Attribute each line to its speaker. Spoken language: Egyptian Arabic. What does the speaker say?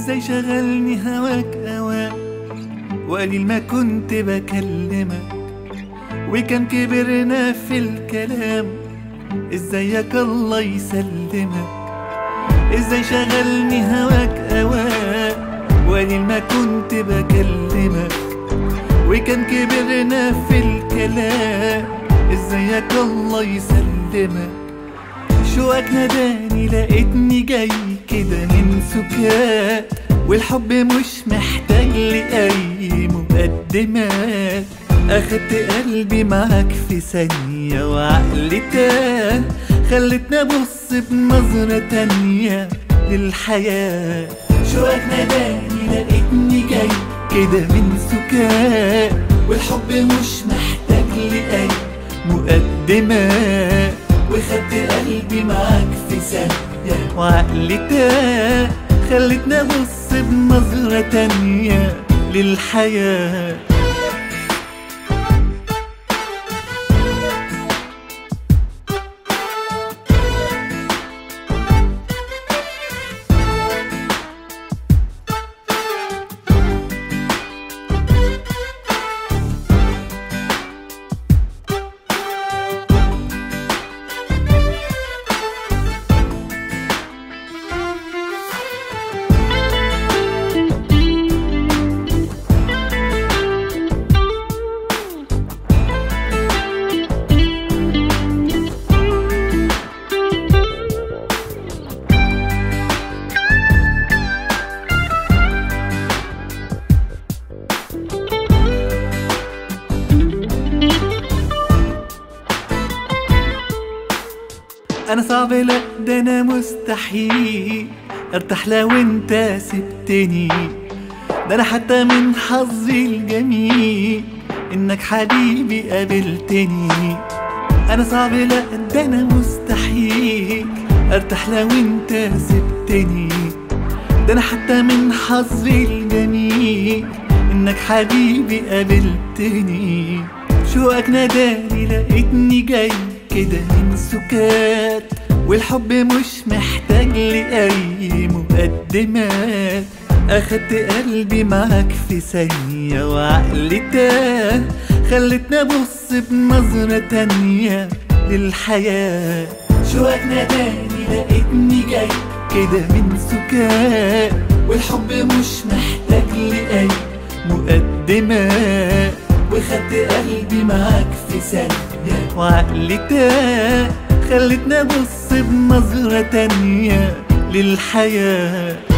Speaker 1: ازاي شغلني هواك اوان وقليل ما كنت بكلمك وكان كبرنا في الكلام ازيك الله يسلمك ازاي شغلني هواك اوان وقليل ما كنت بكلمك وكان كبرنا في الكلام ازيك الله يسلمك شوقك ناداني لقيتني جاي كده من سكات والحب مش محتاج لأي مقدمات أخدت قلبي معاك في ثانية وعقلي تاه خلتني أبص بنظرة تانية للحياة شوقك ناداني لقيتني جاي كده من سكات والحب مش محتاج لأي مقدمات وخدت قلبي معاك في ثانية وعقلي تاه خلتني أبص بنظرة تانية للحياة انا صعب لا ده انا مستحيل ارتاح لو انت سبتني ده انا حتى من حظي الجميل انك حبيبي قابلتني انا صعب لا ده انا مستحيل ارتاح لو انت سبتني ده انا حتى من حظي الجميل انك حبيبي قابلتني شوقك ناداني لقيتني جاي كده من سكات والحب مش محتاج لأي مقدمات أخدت قلبي معاك في ثانية وعقلي تاه خلتني أبص بنظرة تانية للحياة شوقك ناداني لقيتني جاي كده من سكات والحب مش محتاج لأي مقدمات وخدت قلبي معاك في ثانية وعقلي تاه خلتني أبص بنظرة تانية للحياة